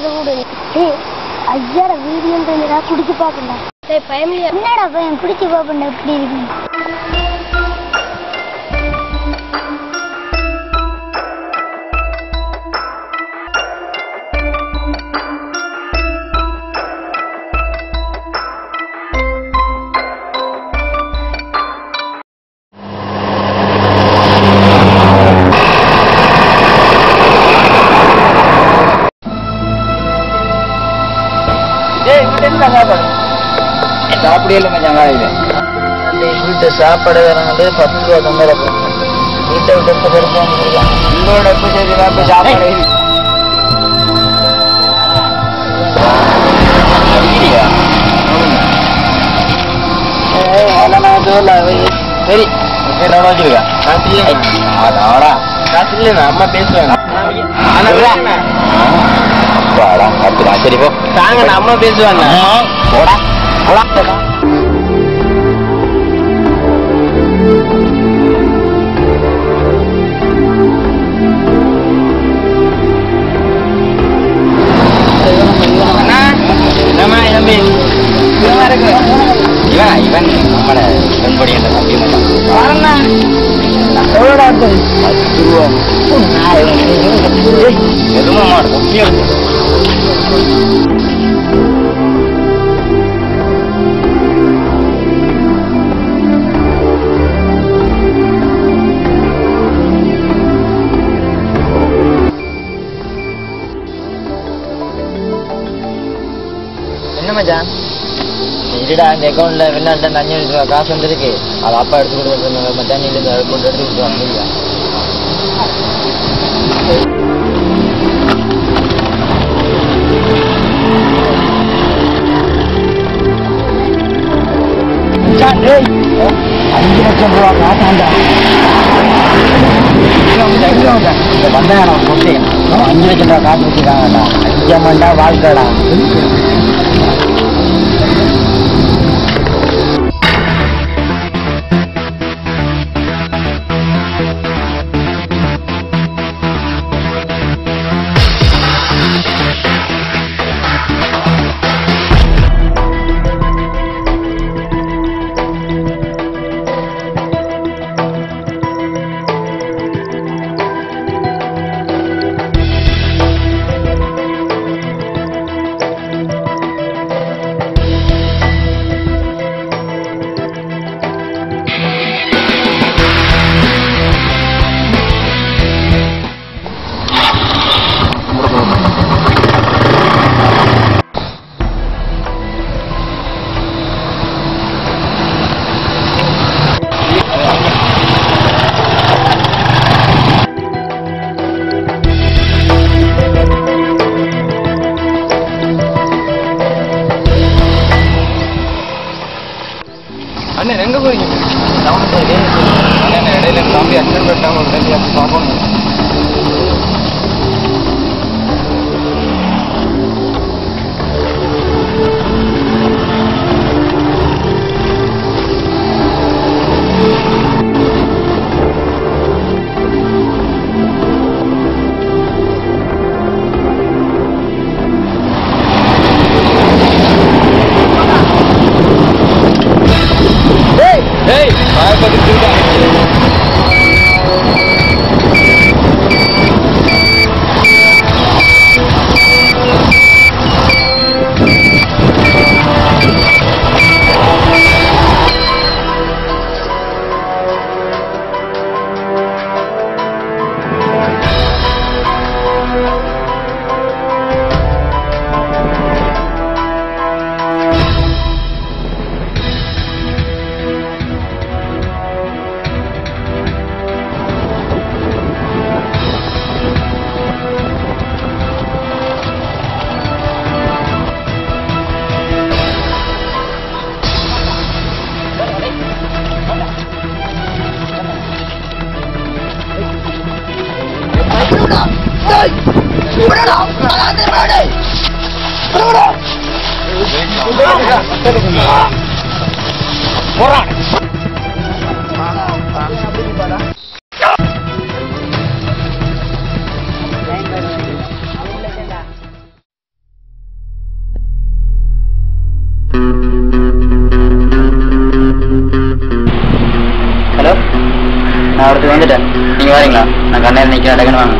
அதை விடு ஏய் ஐயார வீடியோ தெரிஞ்சடா குடிச்சு பாப்பண்டா டேய் பயமில்லையா என்னடா பையன் குடிச்சு பாப்பண்டா எப்படி இருக்கு சாப்பிடே இல்லை மச்சான் காலையில் வீட்டு சாப்பாடு வந்து பத்து ரூபா தொந்தர வீட்டை விட்டு எப்போ பெருசாக உங்களோட எப்போ சரி இப்போ சாப்பாடு சரி எவ்வளோ வச்சிருக்கேன் அதாடா காசு இல்லை அம்மா பேசுவேன் அப்பாடா அப்படிதான் சரி போ தாங்க அம்மா பேசுவாங்க போடா போடா என்னம்மா தம்பி இவன் இருக்கு இவன் இவன் நம்மள பெண்படி என்ற தம்பி மச்சான் எவ்வளோடா பத்து ரூபா எதுவும் மாடு முக்கியம் என்ன மச்சான் இருடா அந்த அக்கௌண்ட்ல வெளிநாட்டுல இருந்து அஞ்சு ரூபா காசு வந்துருக்கு அது அப்பா எடுத்து கொடுக்குறது மச்சான் நீ இந்த அக்கௌண்ட் எடுத்து கொடுத்துருவாங்க முடியா அஞ்சு லட்சம் ரூபா காசாண்டா இந்த பந்தாயம் சொத்து அவன் அஞ்சு லட்சம் ரூபா காசு வச்சுருக்காங்கடா அஞ்சமண்டா வாழ்க்கைடா அண்ணன் எங்க போறீங்க அண்ணன் இடையில என் தம்பி அக்சன் பண்ணிட்டாங்க ஒரு டைம் அப்படி பார்க்கணும் ஏய் வாயை பார்த்து திருடா பார்த்து வந்துட்டேன் நீங்க வரீங்களா நான் கண்ணேர் நிக்கிறேன் டக்குன்னு வாங்க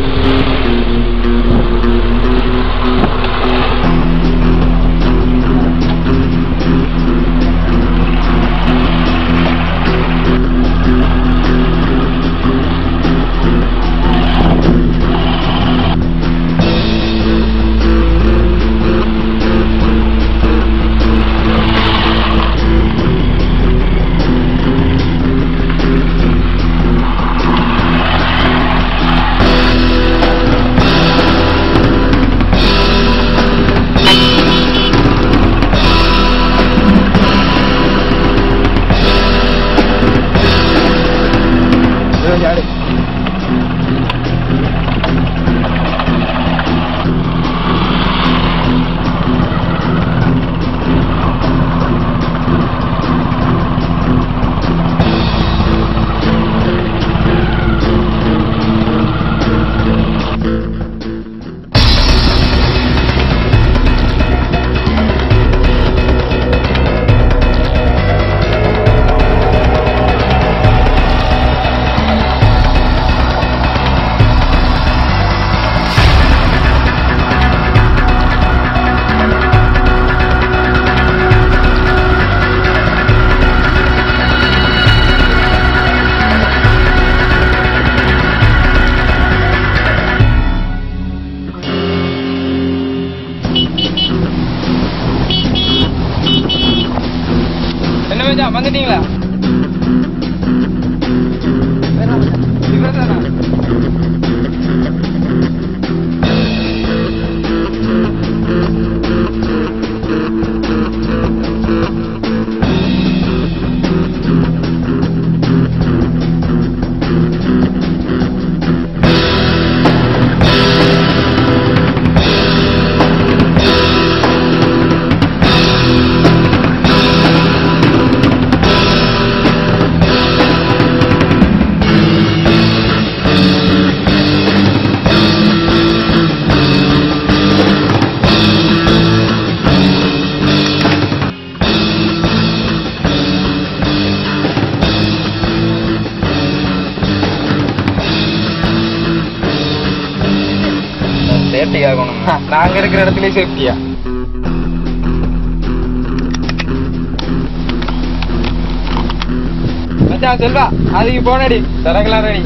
என்ன மச்சான் வந்துட்டீங்களா இவர்தானா? சேஃப்டி ஆகணும் நாங்க இருக்கிற இடத்துலயே சேஃப்டியா மச்சான் செல்வா அதுக்கு போனடி சரக்குலாம் ரெடி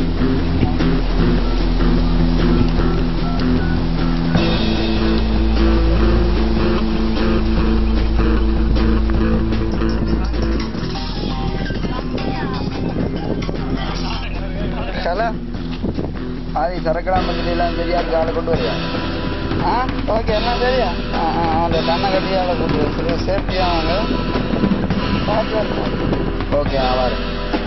ஹலோ ஆதி சரக்கடா மஞ்சள் எல்லாம் சரியா இருக்கு ஆளை கொண்டு வரியா ஆ ஓகே எல்லாம் சரியா ஆ ஆ அந்த கண்ணை கட்டி ஆளை கொண்டு வரு சேஃப்டியாக வாங்க பார்த்து இருக்கும் ஓகே ஆ வரேன்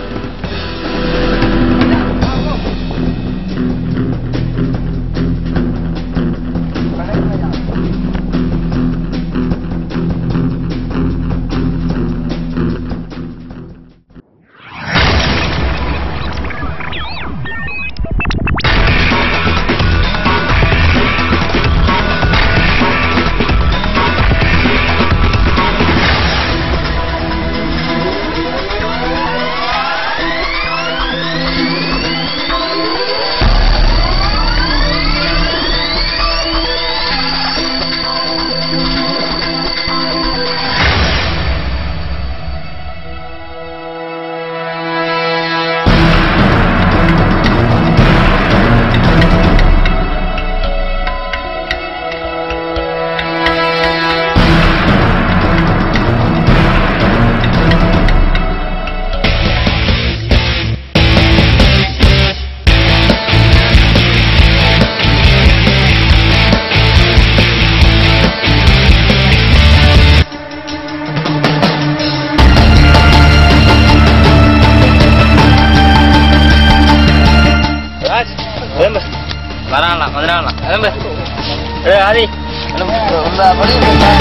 வராங்களாம் வந்துடாங்களாம் கிளம்பு ஏ ஆதி இந்த படி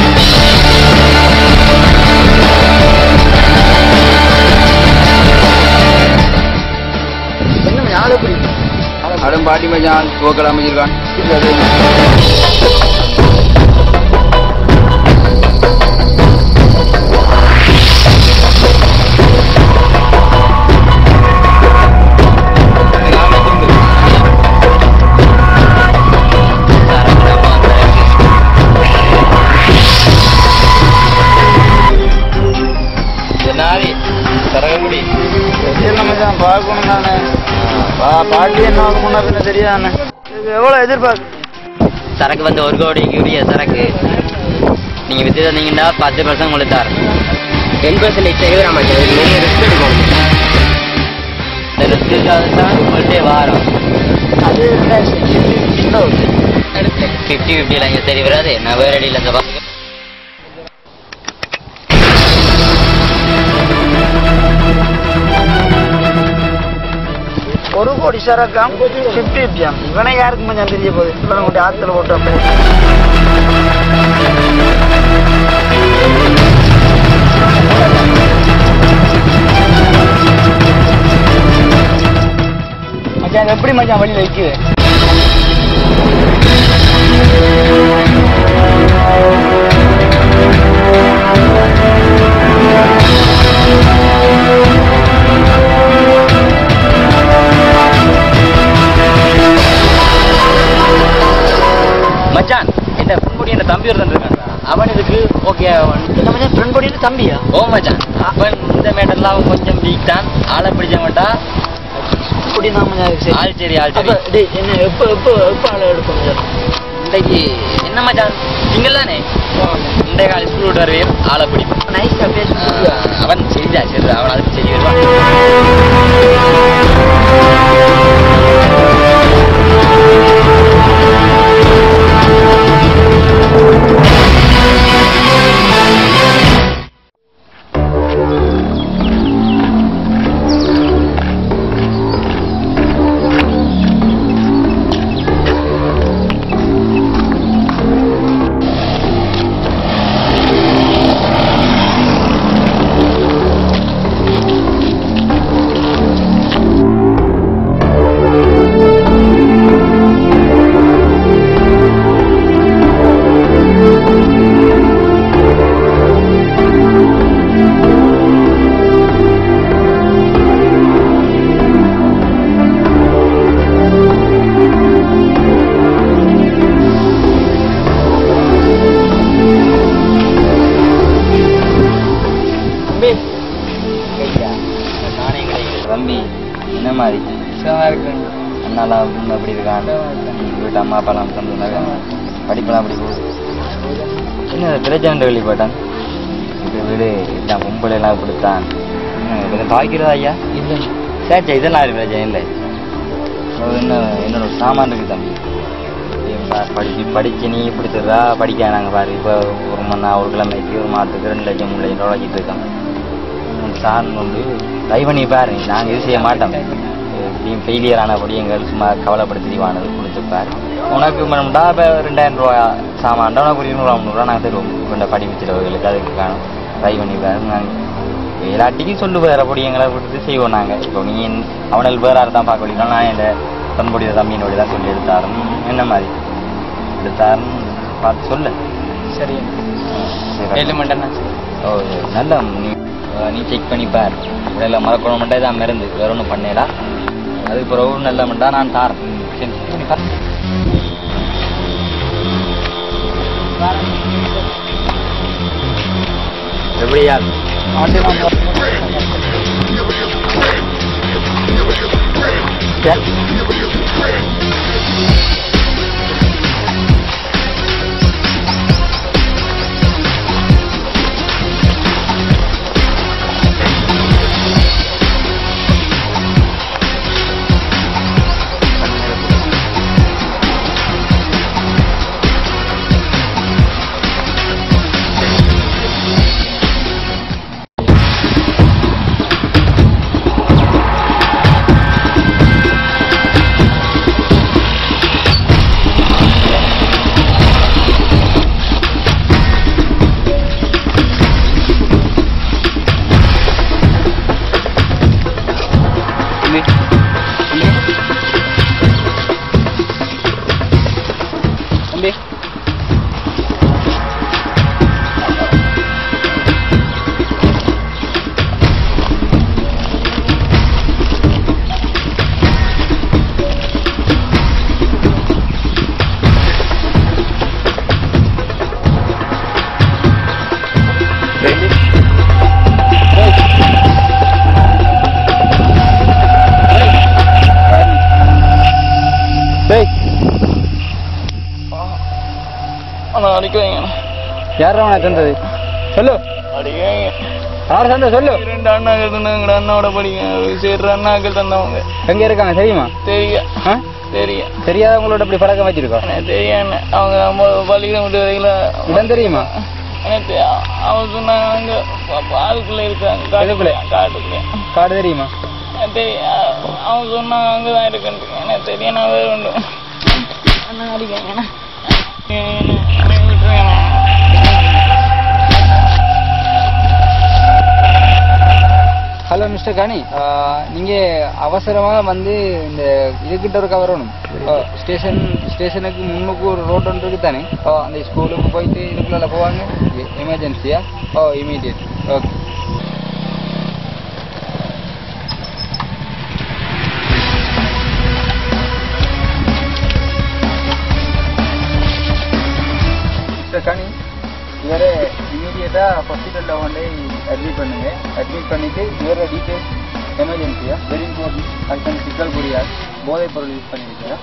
என்ன ஆளு எப்படி அடும் பாட்டி மச்சான் போக்கடா அமைச்சிருக்கான் ஆ பா- பாட்டி என்ன முன்ன பின்ன தெரியாதானே எவ்வளோ எதிர்பார்க்கு சரக்கு வந்து ஒரு கோடிக்கு உரிய சரக்கு நீங்க வித்து தந்தீங்கன்னா பத்து பர்சன்ட் உங்களுக்கு தரேன் டென் பர்சன்ட் எக்ஸ்ட்ரா எழுதுற மாட்டேன் நீங்க ரிஸ்க் எடுக்கணும் இந்த ரிஸ்க்கு தான் உங்கள்கிட்ட வாரம் அது ஃபிஃப்டி ஃபிஃப்டியில் இங்கே சரி வராது நான் வேற அடியில் இந்த பார்த்து ஒரு கோடி சரக்காம் ஃபிஃப்டி ஃபிஃப்டியாம் இவனை யாருக்கு கொஞ்சம் தெரிய போகுது இவனை கொண்டு ஆற்றுல போட்டு அப்படியே மச்சான் இது எப்படி மச்சான் வழியில் வைக்குது மச்சான் இந்த பொன்முடி என்ற தம்பி ஒருத்தன் இருக்கான் அவன் இதுக்கு ஓகே அவன் என்ன மச்சான் ஃப்ரெண்ட் போடிட்டு தம்பியா ஓ மச்சான் அவன் இந்த மேட்டர்ல அவன் கொஞ்சம் வீக் தான் ஆளை பிடிச்சவன்டா அப்படி தான் மச்சான் சரி ஆள் சரி ஆள் அப்ப சரி டேய் என்ன எப்போ எப்போ எப்போ ஆளை எடுப்போம் மச்சான் இன்றைக்கு என்ன மச்சான் திங்கள் தானே இந்த காலை ஸ்கூல் விட்டு வருவேன் ஆளை பிடிப்போம் நைஸாக பேசி புரியா அவன் சரிதா சரிதா அவன் அதுக்கு சரி வருவான் நானே கிடைக்கிறேன் தம்பி என்ன மாதிரி அண்ணாலாம் அப்படி இருக்கான் வீட்டு அம்மா அப்பாலாம் சொன்னாங்க படிப்பெல்லாம் அப்படி போகுது என்ன பிரச்சனை கேள்விப்பட்டான் இந்த வீடு இதான் பொம்பளை எல்லாம் கொடுத்தான் கொஞ்சம் பாய்க்கிறதா ஐயா இல்லை சேச்சா இதெல்லாம் ஒரு பிரச்சனை இல்லை அது என்ன என்னோட சாமான் இருக்கு தம்பி ஏன் பா- படிச்சு படிச்சு நீ இப்படி தர்றா படிக்க நாங்கள் பாரு இப்போ ஒரு மணி நேரம் ஒரு கிழமைக்கு ஒரு மாதத்துக்கு ரெண்டு லட்சம் மூணு லட்சம் ரூபா வச்சுட்டு இருக்கோம் உம் சார் வந்து ட்ரை பண்ணி பாரு நாங்கள் இது செய்ய மாட்டோம் டீம் ஃபெயிலியர் ஆனபடி எங்கள் சும்மா கவலைப்படுத்தி வானது கொடுத்துப்பார் உனக்கு மேடம்டா இப்போ ரெண்டாயிரம் ரூபா சாமான்டா உனக்கு ஒரு இருநூறுவா முந்நூறுவா நாங்கள் தருவோம் கொண்ட படிப்பு செலவுகளுக்கு அதுக்கு காணும் ட்ரை பண்ணி பாரு நாங்கள் எல்லாட்டிக்கும் சொல்லு வேற அப்படி எங்களை விட்டு செய்வோம் நாங்கள் இப்போ நீ என்- அவனில் வேற யார் தான் பார்க்க முடியும் நான் என் தன்புடைய தம்பியினோட தான் சொல்லி எடுத்தாருன்னு என்ன மாதிரி எடுத்தாருன்னு பார்த்து சொல்லு சரி ஏழு மண்டனா ஓ நல்ல நீ அஹ் நீ செக் பண்ணி பார் இதில் மரக்குழம்பு மட்டும் தான் மருந்து வேற ஒன்றும் பண்ணேடா அதுக்கு பிறகு நல்ல மண்டா நான் தாரேன் ம், சரி check பண்ணி பாரு எப்படியா தம்பி யார் அவனை தந்தது சொல்லு யார் தந்த சொல்லு ரெண்டு அண்ணாக்கள் தந்தாங்க அண்ணாவோட படிக்க சேர்ற அண்ணாக்கள் தந்தவங்க எங்க இருக்காங்க தெரியுமா தெரியும் ஆ? தெரியும் தெரியாதவங்களோட இப்படி பழக்கம் வச்சிருக்கோம் எனக்கு தெரியும் அவங்க நம்ம பள்ளிக்கூடம் விட்டு வரைக்கும் இடம் தெரியுமா எனக்கு அவங்க சொன்னாங்க அங்க அதுக்குள்ள இருக்காங்க எதுக்குள்ள? காட்டுக்குள்ள காட்டுக்குள்ள காடு தெரியுமா எனக்கு தெரியும் அவங்க சொன்னாங்க அங்கதான் இருக்குன்னு எனக்கு தெரியும் நான் வேற ஒன்று அண்ணா அடிக்காங்கண்ணா விட்டுருங்கண்ணா ஹலோ மிஸ்டர் காணி நீங்கள் அவசரமாக வந்து இந்த இதுக்கிட்ட இருக்க வரணும் ஸ்டேஷன் ஸ்டேஷனுக்கு முன்னுக்கு ஒரு ரோட் ஒன்று இருக்கு தானே ஓ அந்த ஸ்கூலுக்கு போயிட்டு இதுக்குள்ள போவாங்க எமர்ஜென்சியா ஓ இமீடியட் ஓகே மிஸ்டர் கனி இவரை இமீடியட்டாக ஹாஸ்பிட்டலில் கொண்டு அட்மிட் பண்ணுங்க அட்மிட் பண்ணிவிட்டு இவரோட டீட்டெயில்ஸ் எமர்ஜென்சியா வெரி இம்பார்ட்டன்ட் அதுக்கு சிக்கல் புரியாது போதைப் பொருள் யூஸ் பண்ணியிருக்கீங்க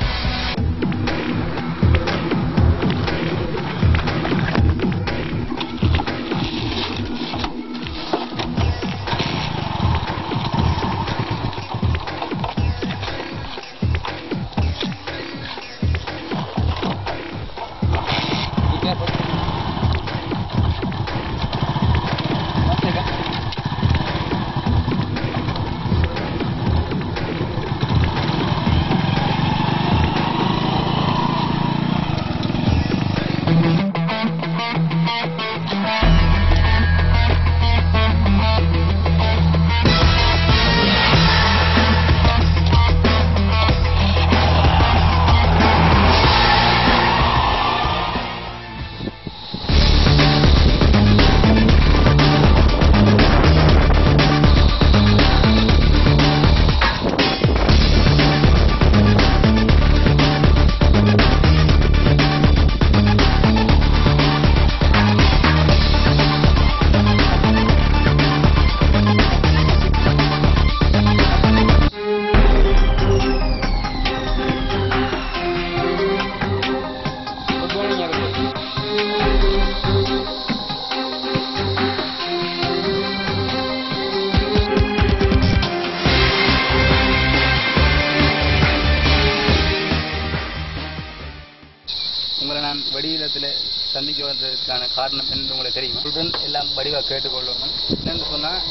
உங்களை நான் வடிவத்தில் சந்திக்க வந்ததுக்கான காரணம் என்று உங்களுக்கு தெரியும் உங்களுடன் எல்லாம் வடிவாக கேட்டுக்கொள்ளணும் என்னென்னு சொன்னால்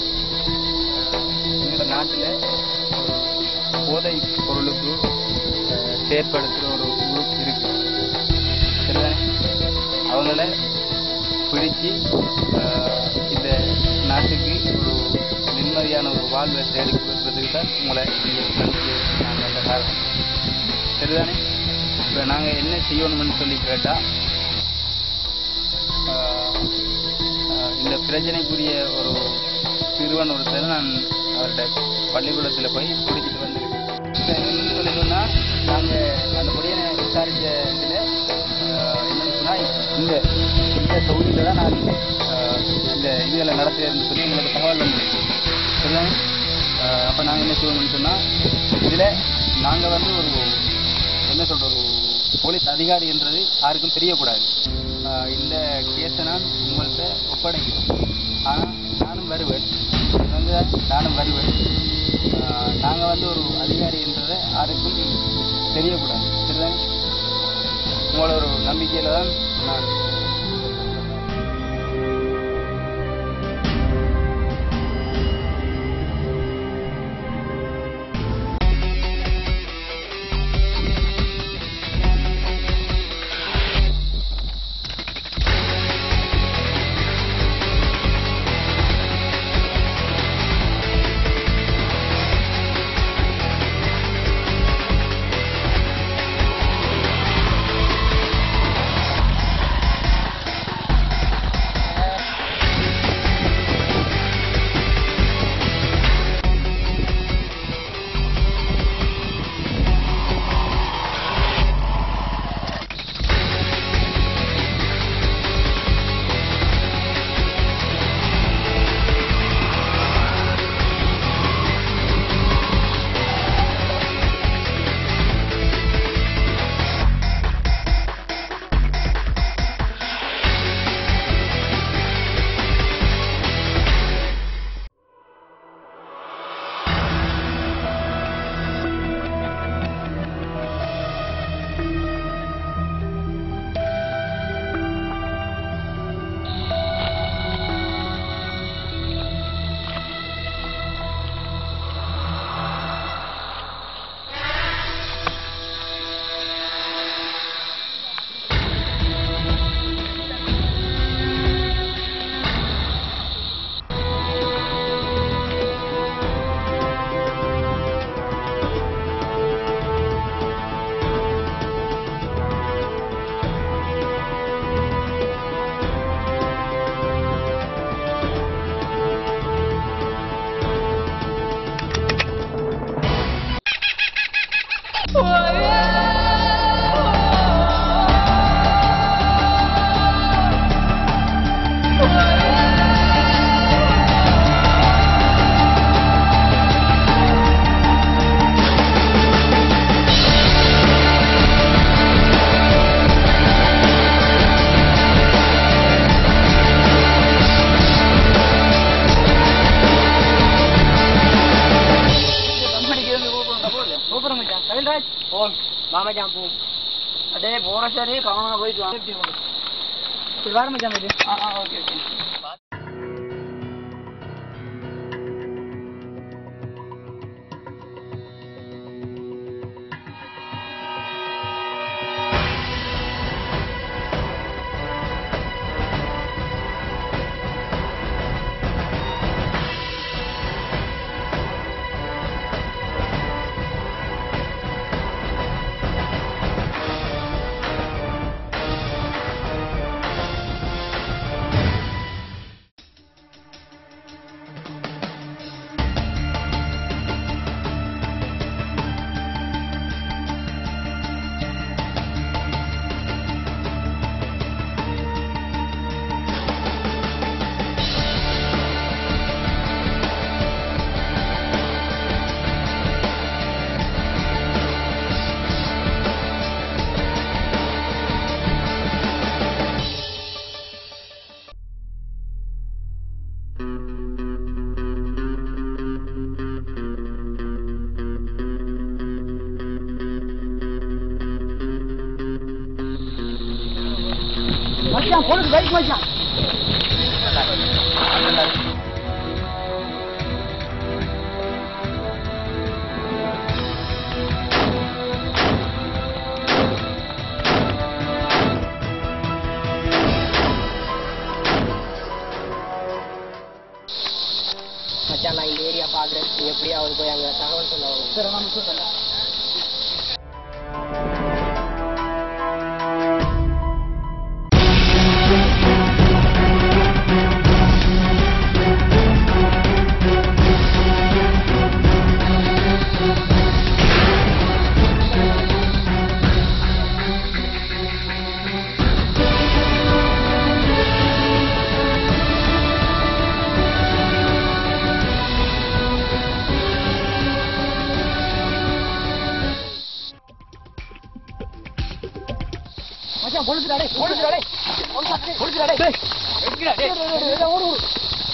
எங்கள் நாட்டில் போதை பொருளுக்கு அஹ், செயற்படுத்துகிற ஒரு குரூப் இருக்கு சரிதானே அவங்கள பிடிச்சு அஹ், இந்த நாட்டுக்கு ஒரு நிம்மதியான ஒரு வாழ்வை தேடி கொடுக்கறதுக்கு தான் உங்களை இங்கே சந்திச்சு நான் வந்த காரணம் சரிதானே இப்போ நாங்கள் என்ன செய்யணும்னு சொல்லி கேட்டால் இந்த பிரச்சனைக்குரிய ஒரு சிறுவன் ஒருத்தர் நான் அவர்கிட்ட பள்ளிக்கூடத்தில் போய் பிடிச்சிட்டு வந்திருக்கேன் இப்போ என்னன்னு சொல்லி சொன்னால் நாங்கள் அந்த பொடியனை விசாரித்த இதில் என்னன்னு சொன்னால் இந்த இந்த தொகுதியில் தான் நான் ஆஹ், இந்த இதுகளை நடத்துகிறேன்னு சொல்லி எங்களுக்கு தகவல் வந்துருக்கு சரிதானே அப்போ நாங்கள் என்ன செய்வோம்னு சொன்னால் இதில் நாங்கள் வந்து ஒரு என்ன சொல்ற ஒரு போலீஸ் அதிகாரி என்றது யாருக்கும் தெரியக்கூடாது ஆஹ் இந்த கேஸை நான் உங்கள்கிட்ட ஒப்படைக்கிறேன் ஆனால் நானும் வருவேன் வந்து நானும் வருவேன் நாங்கள் வந்து ஒரு அதிகாரி என்றதை யாருக்கும் தெரியக்கூடாது சரிதானே உங்களோட ஒரு நம்பிக்கையில் தான் நான் சூப்பர் மச்சான் கவில்ராஜ் ஓ மாமச்சான் போ அடே போற சரி கவனமா போயிட்டு வாங்க சரி வர மச்சான் இது ஆ ஆ ஓகே ஓகே மச்சான் போடுது பைக் மச்சான் மச்சான் நான் இந்த ஏரியா பாக்குறேன் நீ எப்படியாவது போய் அங்க தகவல் சொல்ல சரி நம்ம சொல்றேன் மச்சான் பொழுதுடா பொழுதுடா பொழுதுடா பொழுதுடா ஓடு ஓடு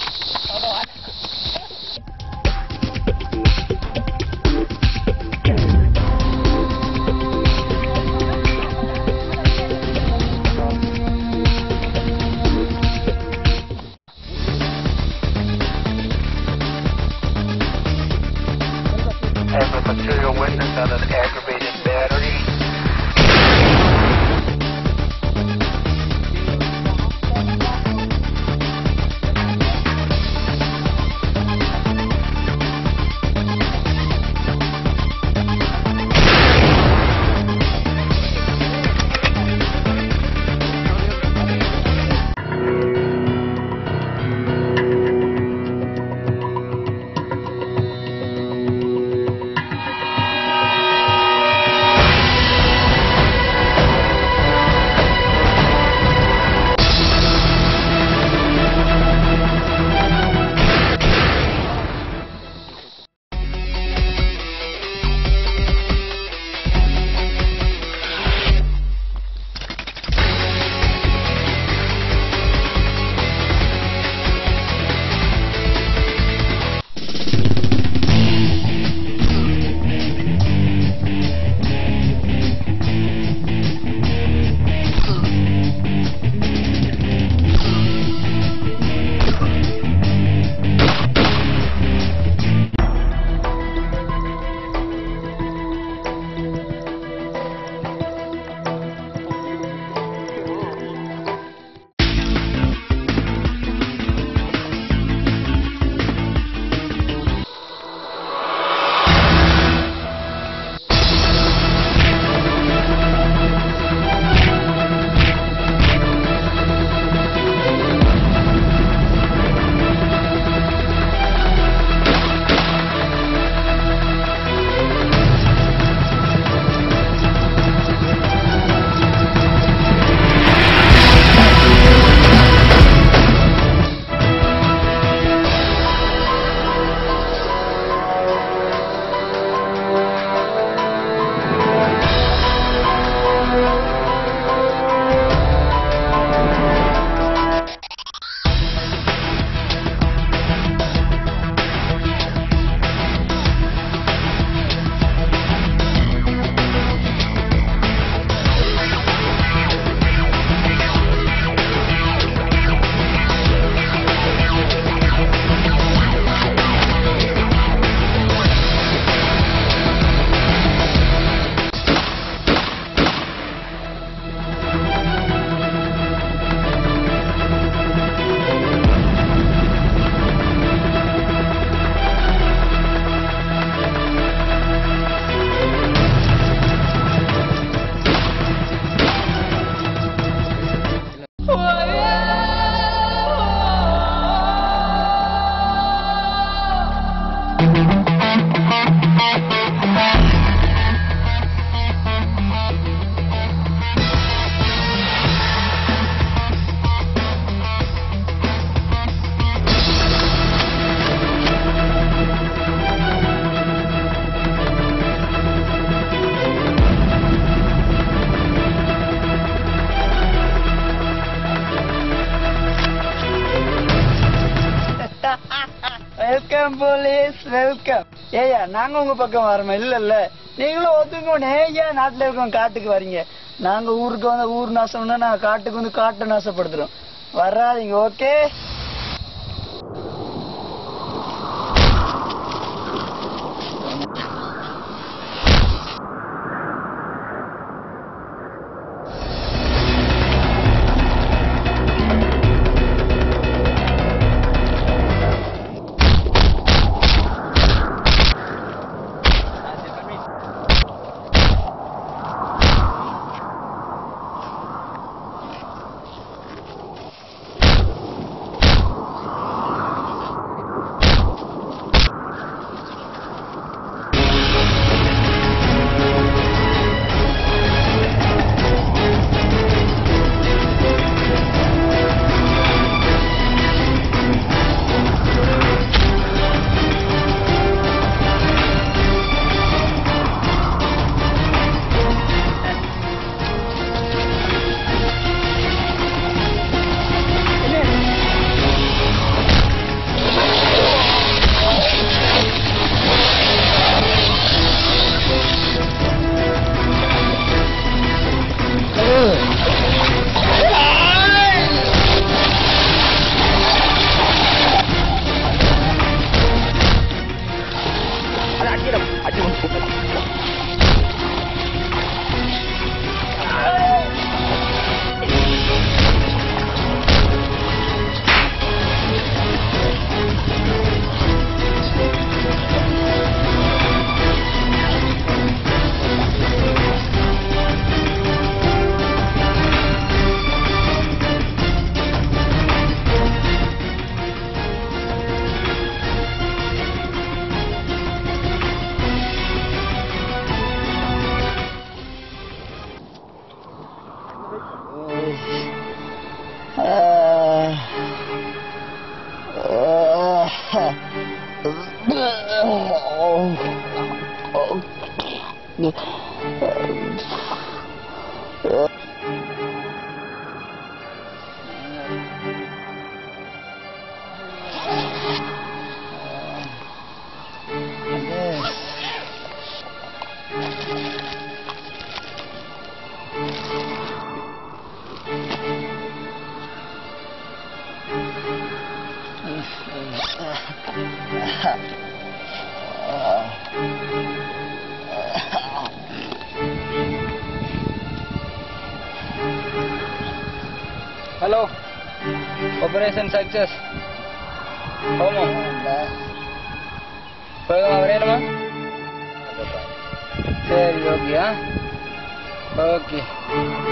have a material witness on an aggravated battery. ஆ வெல்கம் போலீஸ் வெல்கம் ஏய்யா நாங்க உங்க பக்கம் வரோமா இல்ல இல்ல நீங்களும் ஒத்துக்கணும் ஏய்யா நாட்டுல இருக்கோம் காட்டுக்கு வரீங்க நாங்க ஊருக்கு வந்து ஊர் நாசம்னா நாங்க காட்டுக்கு வந்து காட்டை நாசப்படுத்துறோம் வராதீங்க ஓகே ஹலோ ஆபரேஷன் சக்சஸ் ஆமாம் வேகமாக வரையணுமா சரி ஓகே ஆ ஓகே